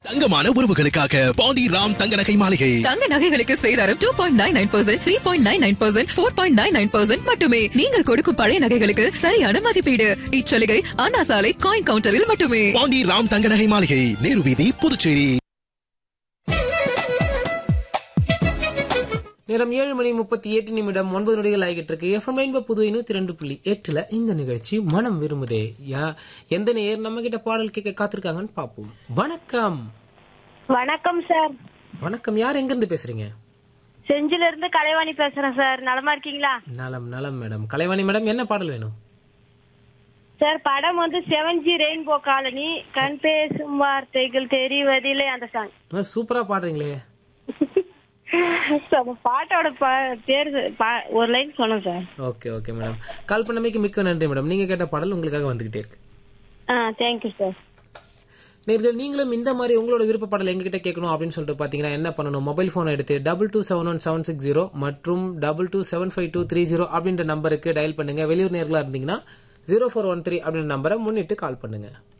தங்கமான உறவுகளுக்காக பாண்டி ராம் தங்க நகை மாளிகை தங்க நகைகளுக்கு சேதாரம் two point nine nine percent three point nine nine percent four point nine nine percent மட்டுமே நீங்கள் கொடுக்கும் பழைய நகைகளுக்கு சரியான மதிப்பீடு இச்சலுகை அண்ணா சாலை காயின் கவுண்டரில் மட்டுமே பாண்டி ராம் தங்க நகை மாளிகை நேரு வீதி புதுச்சேரி நேரம் ஏழு மணி முப்பத்தி எட்டு நிமிடம் ஒன்பது நொடிகள் ஆகிட்டு இருக்கு எஃப்எம் ரெயின்போ புதுவை நூத்தி ரெண்டு புள்ளி எட்டுல இந்த நிகழ்ச்சி மனம் விரும்புதே யா எந்த நேர் நம்ம கிட்ட பாடல் கேட்க காத்திருக்காங்கன்னு பாப்போம் வணக்கம் வணக்கம் சார் வணக்கம் யார் எங்க இருந்து பேசுறீங்க செஞ்சில இருந்து கலைவாணி பேசுறேன் சார் நலமா இருக்கீங்களா நலம் நலம் மேடம் கலைவாணி மேடம் என்ன பாடல் வேணும் சார் படம் வந்து செவன் ஜி ரெயின்போ காலனி கண் பேசும் வார்த்தைகள் தெரிவதில்லை அந்த சாங் ஆ, சூப்பரா பாடுறீங்களே சார், அந்த பாட்டோட ப- பேரு பா- ஒரு லைன் சொன்னேன் sir okay okay madam call பண்ணமைக்கு மிக்க நன்றி மேடம் நீங்க கேட்ட பாடல் உங்களுக்காக வந்துகிட்டே இருக்கு ஆ தேங்க்யூ சார் நேர்கள் நீங்களும் இந்த மாதிரி உங்களோட விருப்ப பாடல் எங்ககிட்ட கேட்கணும் அப்படின்னு சொல்லிட்டு பாத்தீங்கன்னா என்ன பண்ணணும் மொபைல் போன் எடுத்து double two seven one seven six zero மற்றும் double two seven five two three zero அப்படின்ற நம்பருக்கு டயல் பண்ணுங்க வெளியூர் நேர்களா இருந்தீங்கன்னா ஜீரோ ஃபோர் ஒன் த்ரீ அப்படின்ற நம்பரை முன்னிட்டு கால் பண்ணுங்க